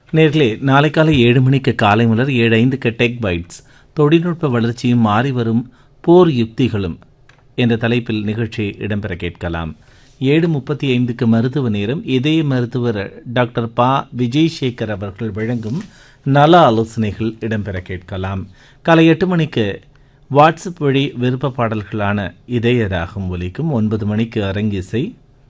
நேர்களே நாளை காலை ஏழு மணிக்கு காலை முதல் ஏழு ஐந்துக்கு டெக் பைட்ஸ் தொழில்நுட்ப வளர்ச்சியும் மாறி வரும் போர் யுக்திகளும் என்ற தலைப்பில் நிகழ்ச்சி இடம்பெற கேட்கலாம் ஏழு முப்பத்தி ஐந்துக்கு மருத்துவ நேரம் இதய மருத்துவர் டாக்டர் பா விஜய் சேகர் அவர்கள் வழங்கும் நல ஆலோசனைகள் இடம்பெற கேட்கலாம் காலை எட்டு மணிக்கு வாட்ஸ்அப் வழி விருப்ப பாடல்களான இதய ராகம் ஒலிக்கும் ஒன்பது மணிக்கு அரங்கிசை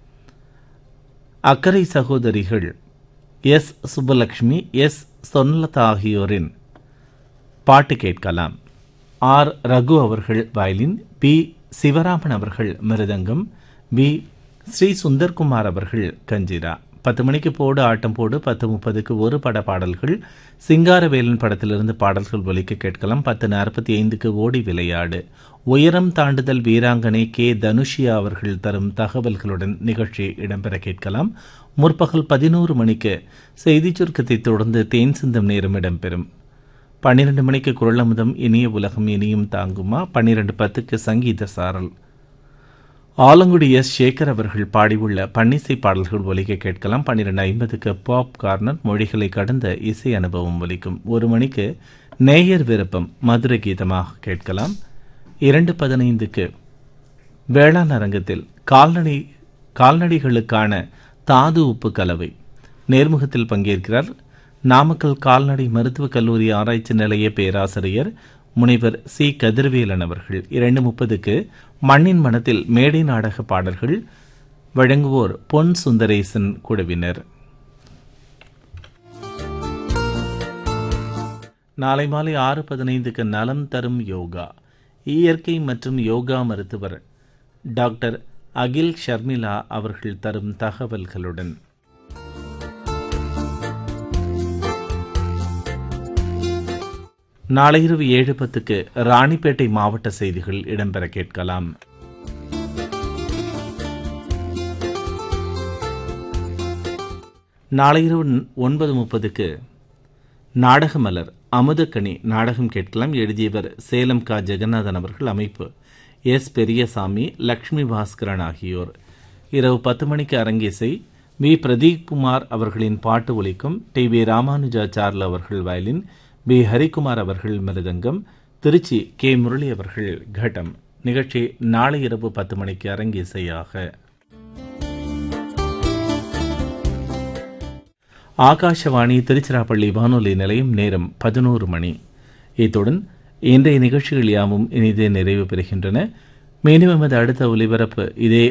அக்கறை சகோதரிகள் எஸ் சுப்பலக்ஷ்மி எஸ் சொன்னலதா ஆகியோரின் பாட்டு கேட்கலாம் ஆர் ரகு அவர்கள் வயலின் பி சிவராமன் அவர்கள் மிருதங்கம் பி ஸ்ரீ சுந்தர்குமார் அவர்கள் கஞ்சிரா பத்து மணிக்கு போடு ஆட்டம் போடு பத்து முப்பதுக்கு ஒரு பட பாடல்கள் சிங்காரவேலன் படத்திலிருந்து பாடல்கள் ஒலிக்க கேட்கலாம் பத்து நாற்பத்தி ஐந்துக்கு ஓடி விளையாடு உயரம் தாண்டுதல் வீராங்கனை கே தனுஷியா அவர்கள் தரும் தகவல்களுடன் நிகழ்ச்சி இடம்பெற கேட்கலாம் முற்பகல் பதினோரு மணிக்கு செய்திச் சுருக்கத்தை தொடர்ந்து தேன் சிந்தும் நேரம் இடம்பெறும் பன்னிரண்டு மணிக்கு குரலமுதம் இனிய உலகம் இனியும் தாங்குமா பன்னிரண்டு பத்துக்கு சங்கீத சாரல் ஆலங்குடி எஸ் சேகர் அவர்கள் பாடியுள்ள பன்னிசை பாடல்கள் ஒலிக்க கேட்கலாம் பன்னிரண்டு ஐம்பதுக்கு பாப் கார்னர் மொழிகளை கடந்த இசை அனுபவம் ஒலிக்கும் ஒரு மணிக்கு நேயர் விருப்பம் மதுரை கீதமாக கேட்கலாம் இரண்டு பதினைந்துக்கு வேளாண் அரங்கத்தில் கால்நடை கால்நடைகளுக்கான தாது உப்பு கலவை நேர்முகத்தில் பங்கேற்கிறார் நாமக்கல் கால்நடை மருத்துவக் கல்லூரி ஆராய்ச்சி நிலைய பேராசிரியர் முனைவர் சி கதிர்வேலன் அவர்கள் இரண்டு முப்பதுக்கு மண்ணின் மனத்தில் மேடை நாடக பாடல்கள் வழங்குவோர் பொன் சுந்தரேசன் குழுவினர் நாளை மாலை ஆறு பதினைந்துக்கு நலம் தரும் யோகா இயற்கை மற்றும் யோகா மருத்துவர் டாக்டர் அகில் ஷர்மிளா அவர்கள் தரும் தகவல்களுடன் நாளை இரவு ஏழு பத்துக்கு ராணிப்பேட்டை மாவட்ட செய்திகள் இடம்பெற கேட்கலாம் நாளை இரவு ஒன்பது முப்பதுக்கு நாடகமலர் அமுதக்கணி நாடகம் கேட்கலாம் எழுதியவர் சேலம் கா ஜெகநாதன் அவர்கள் அமைப்பு எஸ் பெரியசாமி லக்ஷ்மி பாஸ்கரன் ஆகியோர் இரவு பத்து மணிக்கு அரங்கேசை வி பிரதீப் குமார் அவர்களின் பாட்டு ஒலிக்கும் டி வி ராமானுஜாச்சார்ல அவர்கள் வயலின் பி ஹரிகுமார் அவர்கள் மிருதங்கம் திருச்சி கே முரளி அவர்கள் கட்டம் நிகழ்ச்சி நாளை இரவு பத்து மணிக்கு அரங்கேசையாக ஆகாஷவாணி திருச்சிராப்பள்ளி வானொலி நிலையம் நேரம் பதினோரு மணி இத்துடன் இன்றைய நிகழ்ச்சிகள் யாவும் இனிதே நிறைவு பெறுகின்றன மீண்டும் எமது அடுத்த ஒலிபரப்பு இதே